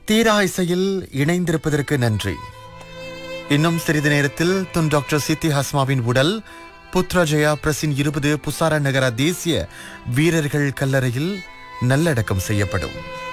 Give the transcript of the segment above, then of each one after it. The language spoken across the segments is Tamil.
தீரா இசையில் இணைந்திருப்பதற்கு நன்றி இன்னும் சிறிது நேரத்தில் துன் டாக்டர் சித்தி ஹஸ்மாவின் உடல் புத்ரஜயா பிரஸின் இருபது புசாரா நகர தேசிய வீரர்கள் கல்லறையில் நல்லடக்கம் செய்யப்படும்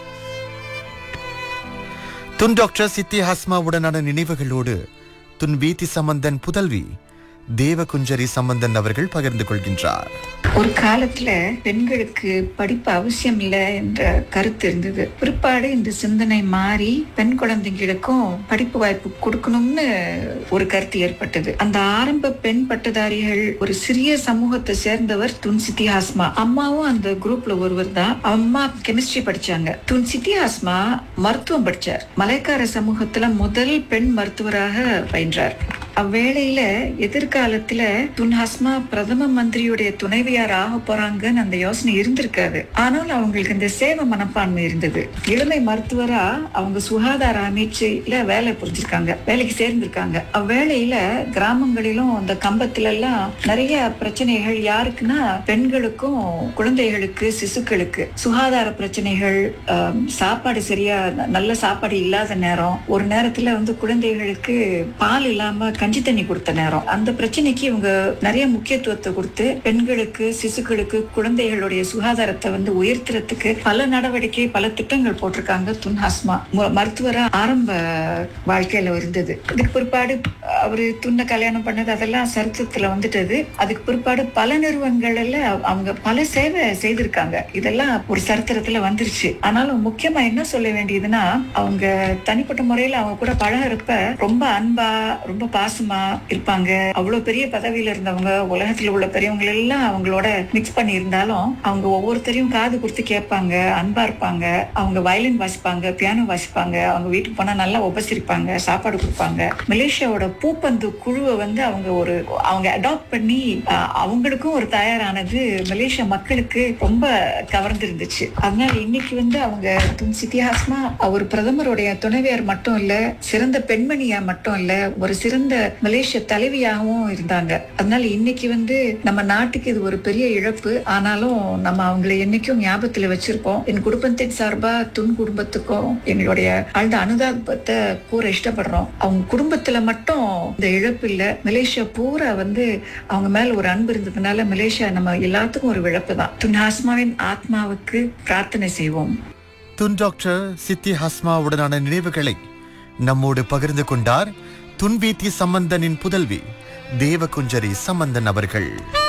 துன் டாக்டர் சித்தி ஹஸ்மாவுடனான நினைவுகளோடு துன் வீதி சம்பந்தன் புதல்வி தேவகுஞ்சரி சம்பந்தன் அவர்கள் பகிர்ந்து கொள்கின்றார் ஒரு காலத்துல பெண்களுக்கு படிப்பு அவசியம் இல்லை என்ற கருத்து இருந்தது பிற்பாடு இந்த சிந்தனை மாறி பெண் குழந்தைங்களுக்கும் படிப்பு வாய்ப்பு கொடுக்கணும்னு ஒரு கருத்து ஏற்பட்டது அந்த ஆரம்ப பெண் பட்டதாரிகள் ஒரு சிறிய சமூகத்தை சேர்ந்தவர் துன் சித்தி ஹாஸ்மா அம்மாவும் அந்த குரூப்ல ஒருவர் தான் அம்மா கெமிஸ்ட்ரி படிச்சாங்க துன் சித்தி ஹாஸ்மா மருத்துவம் படிச்சார் மலைக்கார சமூகத்துல முதல் பெண் மருத்துவராக பயின்றார் அவ்வேளையில எதிர்காலத்துல துன் ஹஸ்மா பிரதம மந்திரியுடைய துணைவியார் ஆக போறாங்கன்னு அந்த யோசனை இருந்திருக்காது ஆனால் அவங்களுக்கு இந்த சேவை மனப்பான்மை இருந்தது இளமை மருத்துவரா அவங்க சுகாதார அமைச்சுல வேலை புரிஞ்சிருக்காங்க வேலைக்கு சேர்ந்திருக்காங்க அவ்வேளையில கிராமங்களிலும் அந்த கம்பத்துல எல்லாம் நிறைய பிரச்சனைகள் யாருக்குன்னா பெண்களுக்கும் குழந்தைகளுக்கு சிசுக்களுக்கு சுகாதார பிரச்சனைகள் ஆம், சாப்பாடு சரியா ந- நல்ல சாப்பாடு இல்லாத நேரம் ஒரு நேரத்துல வந்து குழந்தைகளுக்கு பால் இல்லாம கஞ்சி தண்ணி கொடுத்த நேரம் அந்த பிரச்சனைக்கு இவங்க நிறைய முக்கியத்துவத்தை கொடுத்து பெண்களுக்கு சிசுக்களுக்கு குழந்தைகளுடைய சுகாதாரத்தை வந்து உயர்த்துறதுக்கு பல நடவடிக்கை பல திட்டங்கள் போட்டிருக்காங்க துன் ஹஸ்மா மு- மருத்துவரா ஆரம்ப வாழ்க்கையில இருந்தது இதுக்கு பிற்பாடு அவரு துண்ண கல்யாணம் பண்ணது அதெல்லாம் சரித்திரத்துல வந்துட்டது அதுக்கு பிற்பாடு பல நிறுவனங்கள்ல அவங்க பல சேவை செய்திருக்காங்க இதெல்லாம் ஒரு சரித்திரத்துல வந்துருச்சு ஆனாலும் முக்கியமா என்ன சொல்ல வேண்டியதுன்னா அவங்க தனிப்பட்ட முறையில அவங்க கூட பழகுறப்ப ரொம்ப அன்பா ரொம்ப பாசமா இருப்பாங்க அவ்வளவு பெரிய பதவியில இருந்தவங்க உலகத்துல உள்ள பெரியவங்க எல்லாம் அவங்களோட மிக்ஸ் பண்ணி இருந்தாலும் அவங்க ஒவ்வொருத்தரையும் காது கொடுத்து கேட்பாங்க அன்பா இருப்பாங்க அவங்க வயலின் வாசிப்பாங்க பியானோ வாசிப்பாங்க அவங்க வீட்டுக்கு போனா நல்லா உபசரிப்பாங்க சாப்பாடு கொடுப்பாங்க மலேசியாவோட பூப்பந்து குழுவை வந்து அவங்க ஒரு அவங்க அடாப்ட் பண்ணி அஹ், அவங்களுக்கும் ஒரு தயாரானது மலேசியா மக்களுக்கு ரொம்ப கவர்ந்திருந்துச்சு அதனால இன்னைக்கு வந்து அவங்க துன் சித்தியாசமா அவர் பிரதமருடைய துணைவியார் மட்டும் இல்ல சிறந்த பெண்மணியா மட்டும் இல்ல ஒரு சிறந்த மலேசிய தலைவியாகவும் இருந்தாங்க அதனால இன்னைக்கு வந்து நம்ம நாட்டுக்கு இது ஒரு பெரிய இழப்பு ஆனாலும் நம்ம அவங்களை என்னைக்கும் ஞாபகத்துல வச்சிருக்கோம் என் குடும்பத்தின் சார்பா துன் குடும்பத்துக்கும் எங்களுடைய ஆழ்ந்த அனுதாபத்தை கூற இஷ்டப்படுறோம் அவங்க குடும்பத்துல மட்டும் இந்த இழப்பு இல்ல மலேசியா பூரா வந்து அவங்க மேல ஒரு அன்பு இருந்ததுனால மலேசியா நம்ம எல்லாத்துக்கும் ஒரு இழப்பு தான் துன் ஹாஸ்மாவின் ஆத்மாவுக்கு பிரார்த்தனை செய்வோம் துன் டாக்டர் சித்தி ஹஸ்மாவுடனான நினைவுகளை நம்மோடு பகிர்ந்து கொண்டார் துன்வீத்தி சம்பந்தனின் புதல்வி தேவகுஞ்சரி சம்பந்தன் அவர்கள்